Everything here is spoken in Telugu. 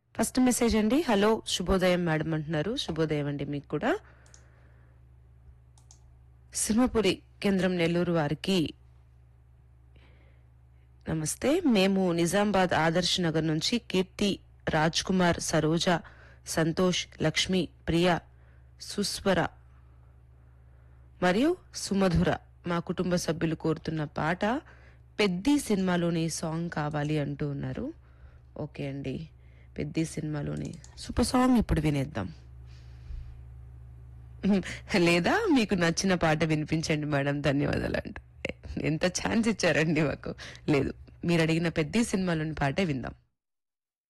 ఫస్ట్ మెసేజ్ అండి హలో శుభోదయం మేడం అంటున్నారు శుభోదయం అండి మీకు కూడా సింహపురి కేంద్రం నెల్లూరు వారికి నమస్తే మేము నిజామాబాద్ ఆదర్శ్ నగర్ నుంచి కీర్తి రాజ్ కుమార్ సరోజ సంతోష్ లక్ష్మి ప్రియ సుస్వర మరియు సుమధుర మా కుటుంబ సభ్యులు కోరుతున్న పాట పెద్ది సినిమాలోని సాంగ్ కావాలి అంటూ ఉన్నారు ఓకే అండి పెద్ది సినిమాలోని సూపర్ సాంగ్ ఇప్పుడు వినేద్దాం లేదా మీకు నచ్చిన పాట వినిపించండి మేడం ధన్యవాదాలు అంటూ ఎంత ఛాన్స్ ఇచ్చారండి మాకు లేదు మీరు అడిగిన పెద్ద సినిమాలోని పాటే విందాం